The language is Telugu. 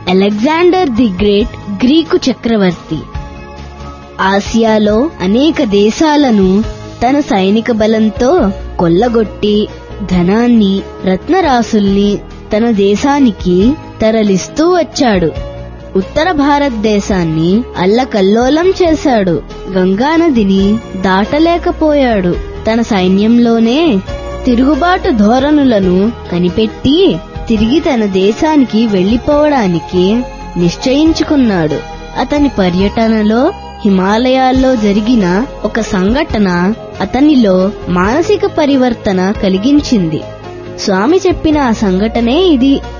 అలెగ్జాండర్ ది గ్రేట్ గ్రీకు చక్రవర్తి ఆసియాలో అనేక దేశాలను తన సైనిక బలంతో కొల్లగొట్టి ధనాన్ని రత్నరాసుల్ని తన దేశానికి తరలిస్తూ వచ్చాడు ఉత్తర భారతదేశాన్ని అల్లకల్లోలం చేశాడు గంగానదిని దాటలేకపోయాడు తన సైన్యంలోనే తిరుగుబాటు ధోరణులను కనిపెట్టి తిరిగి తన దేశానికి వెళ్లిపోవడానికి నిశ్చయించుకున్నాడు అతని పర్యటనలో హిమాలయాల్లో జరిగిన ఒక సంఘటన అతనిలో మానసిక పరివర్తన కలిగించింది స్వామి చెప్పిన ఆ సంఘటనే ఇది